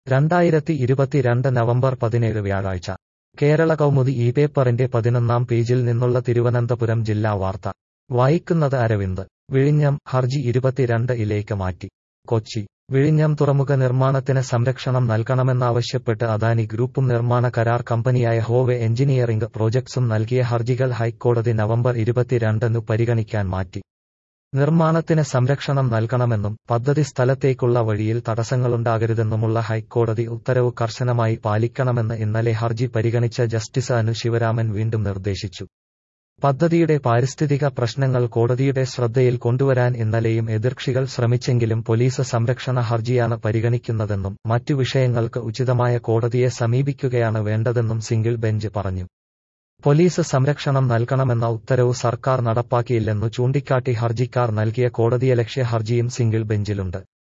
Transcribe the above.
രണ്ടായിരത്തി ഇരുപത്തിരണ്ട് നവംബർ പതിനേഴ് വ്യാഴാഴ്ച കേരള കൗമുദി ഈ പേപ്പറിന്റെ പതിനൊന്നാം പേജിൽ നിന്നുള്ള തിരുവനന്തപുരം ജില്ലാ വാർത്ത വായിക്കുന്നത് അരവിന്ദ് വിഴിഞ്ഞം ഹർജി ഇരുപത്തിരണ്ട് ഇലേക്ക് മാറ്റി കൊച്ചി വിഴിഞ്ഞം തുറമുഖ നിർമ്മാണത്തിന് സംരക്ഷണം നൽകണമെന്നാവശ്യപ്പെട്ട് അദാനി ഗ്രൂപ്പും നിർമ്മാണ കരാർ കമ്പനിയായ ഹോവെ എഞ്ചിനീയറിംഗ് പ്രോജക്ട്സും നൽകിയ ഹർജികൾ ഹൈക്കോടതി നവംബർ ഇരുപത്തിരണ്ടിനു പരിഗണിക്കാൻ മാറ്റി നിർമ്മാണത്തിന് സംരക്ഷണം നൽകണമെന്നും പദ്ധതി സ്ഥലത്തേക്കുള്ള വഴിയിൽ തടസ്സങ്ങളുണ്ടാകരുതെന്നുമുള്ള ഹൈക്കോടതി ഉത്തരവ് കർശനമായി പാലിക്കണമെന്ന് ഇന്നലെ ഹർജി പരിഗണിച്ച ജസ്റ്റിസ് അനു ശിവരാമൻ വീണ്ടും നിർദ്ദേശിച്ചു പദ്ധതിയുടെ പാരിസ്ഥിതിക പ്രശ്നങ്ങൾ കോടതിയുടെ ശ്രദ്ധയിൽ കൊണ്ടുവരാൻ ഇന്നലെയും എതിർകക്ഷികൾ ശ്രമിച്ചെങ്കിലും പോലീസ് സംരക്ഷണ ഹർജിയാണ് പരിഗണിക്കുന്നതെന്നും മറ്റു വിഷയങ്ങൾക്ക് ഉചിതമായ കോടതിയെ സമീപിക്കുകയാണ് വേണ്ടതെന്നും സിംഗിൾ ബെഞ്ച് പറഞ്ഞു പോലീസ് സംരക്ഷണം നൽകണമെന്ന ഉത്തരവ് സർക്കാർ നടപ്പാക്കിയില്ലെന്നു ചൂണ്ടിക്കാട്ടി ഹർജിക്കാർ നൽകിയ കോടതിയലക്ഷ്യ ഹർജിയും സിംഗിൾ ബെഞ്ചിലുണ്ട്